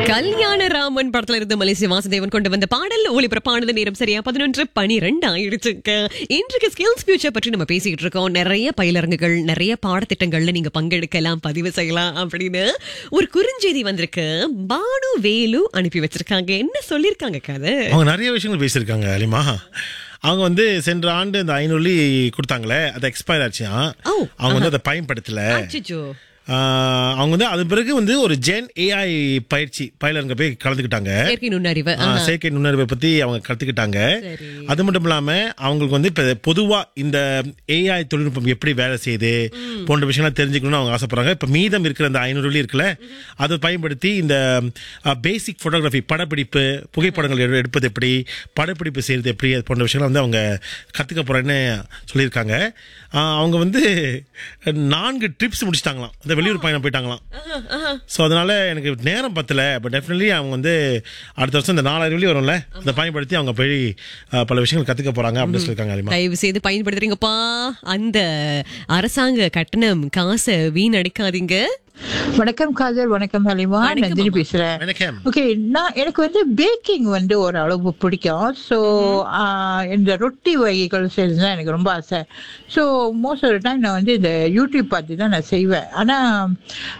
கல்யாண ராமன் படத்துல இருந்து மலேசிய வாசுதேவன் கொண்டு வந்த பாடல் ஒளிபரப்பானது நேரம் சரியா பதினொன்று பனிரெண்டு ஆயிடுச்சுங்க இன்றைக்கு ஸ்கில்ஸ் ஃபியூச்சர் பற்றி நம்ம பேசிட்டு இருக்கோம் நிறைய பயிலரங்குகள் நிறைய பாடத்திட்டங்கள்ல நீங்க பங்கெடுக்கலாம் பதிவு செய்யலாம் அப்படின்னு ஒரு குறுஞ்செய்தி வந்திருக்கு பானு வேலு அனுப்பி வச்சிருக்காங்க என்ன சொல்லிருக்காங்க கதை அவங்க நிறைய விஷயங்கள் பேசியிருக்காங்க அலிமா அவங்க வந்து சென்ற ஆண்டு இந்த ஐநூறு கொடுத்தாங்களே அது எக்ஸ்பயர் ஆச்சுயா ஓ, அவங்க வந்து அதை பயன்படுத்தல அச்சச்சோ. ஆஹ், அவங்க வந்து அது பிறகு வந்து ஒரு ஜென் ஏஐ பயிற்சி பயிலரங்க போய் கலந்துக்கிட்டாங்க செயற்கை நுண்ணறிவு ஆ, செயற்கை நுண்ணறிவை பத்தி அவங்க கத்துக்கிட்டாங்க சரி. அது மட்டும் இல்லாம அவங்களுக்கு வந்து இப்ப பொதுவா இந்த ஏஐ தொழில்நுட்பம் எப்படி வேலை செய்யுது போன்ற விஷயம்லாம் தெரிஞ்சுக்கணும்னு அவங்க ஆசைப்படுறாங்க இப்ப மீதம் இருக்கிற அந்த ஐநூறு வெள்ளி இருக்குல்ல அதை பயன்படுத்தி இந்த பேசிக் போட்டோகிராஃபி படப்பிடிப்பு புகைப்படங்கள் எடு- எடுப்பது எப்படி படப்பிடிப்பு செய்யறது எப்படி அது போன்ற விஷயங்கள் வந்து அவங்க கத்துக்க போறேன்னு சொல்லியிருக்காங்க ஆ, அவங்க வந்து நான்கு ட்ரிப்ஸ் முடிச்சிட்டாங்களாம் இந்த வெளியூர் பயணம் போயிட்டாங்களாம் ஸோ அதனால எனக்கு நேரம் பத்தல பட் டெஃபினெட்லி அவங்க வந்து அடுத்த வருஷம் இந்த நாலாயிரம் வெள்ளி வரும்ல அதை பயன்படுத்தி அவங்க போய் அஹ், பல விஷயங்கள் கத்துக்க போறாங்க அப்படின்னு சொல்லியிருக்காங்க அலிமா தயவு செய்து பயன்படுத்துறீங்கப்பா அந்த அரசாங்க கட்டணம் காசை வீணடிக்காதீங்க வணக்கம் காதல் வணக்கம் ஹலிமா வணக்கம் நந்தினி அம்மா. பேசுறேன் வணக்கம் ஓகே நான் எனக்கு வந்து பேக்கிங் வந்து ஒரு அளவு பிடிக்கும் ஸோ இந்த ரொட்டி வகைகள் செய்யறது தான் எனக்கு ரொம்ப ஆசை ஸோ மோஸ்ட் ஆஃப் டைம் நான் வந்து இந்த யூடியூப் பார்த்து தான் நான் செய்வேன் ஆனால்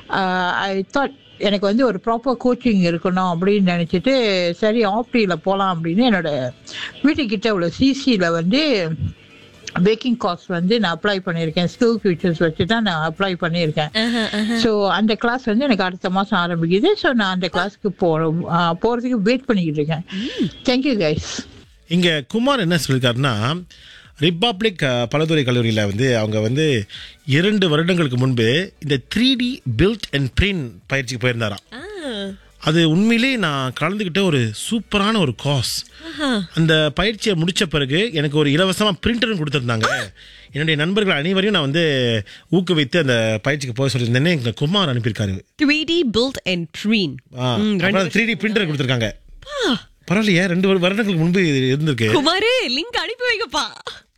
ஐ தாட் எனக்கு வந்து ஒரு ப்ராப்பர் கோச்சிங் இருக்கணும் அப்படின்னு நினச்சிட்டு சரி ஆப்டியில் போகலாம் அப்படின்னு என்னோட வீட்டுக்கிட்ட உள்ள சிசியில் வந்து பேக்கிங் காஸ்ட் வந்து நான் அப்ளை பண்ணியிருக்கேன் ஸ்கில் ஃபியூச்சர்ஸ் வச்சு தான் நான் அப்ளை பண்ணியிருக்கேன் ஸோ அந்த கிளாஸ் வந்து எனக்கு அடுத்த மாதம் ஆரம்பிக்குது ஸோ நான் அந்த கிளாஸ்க்கு போகிறோம் போகிறதுக்கு வெயிட் பண்ணிக்கிட்டு இருக்கேன் தேங்க்யூ கைஸ் இங்க குமார் என்ன சொல்லியிருக்காருன்னா ரிப்பப்ளிக் அஹ், பலதுறை கல்லூரியில் வந்து அவங்க வந்து இரண்டு வருடங்களுக்கு முன்பு இந்த three D build and print பயிற்சிக்கு போயிருந்தாராம் ஆ, அது உண்மையிலே நான் கலந்துக்கிட்ட ஒரு சூப்பரான ஒரு காஸ் ஆஹா. அந்த பயிற்சியை முடிச்ச பிறகு எனக்கு ஒரு இலவசமா பிரிண்டரும் கொடுத்துருந்தாங்க என்னுடைய நண்பர்கள் அனைவரையும் நான் வந்து ஊக்குவித்து அந்த பயிற்சிக்கு போக சொல்லியிருந்தேன்னு எங்க குமார் அனுப்பியிருக்காரு 3D built and preen. ம், ரெண்டு த்ரீ டி பிரிண்டர் கொடுத்துருக்காங்க பரவாயில்லையே ரெண்டு வருடங்களுக்கு முன்பு இது இருந்திருக்கு குமாரு லிங்க் அனுப்பி வைங்கப்பா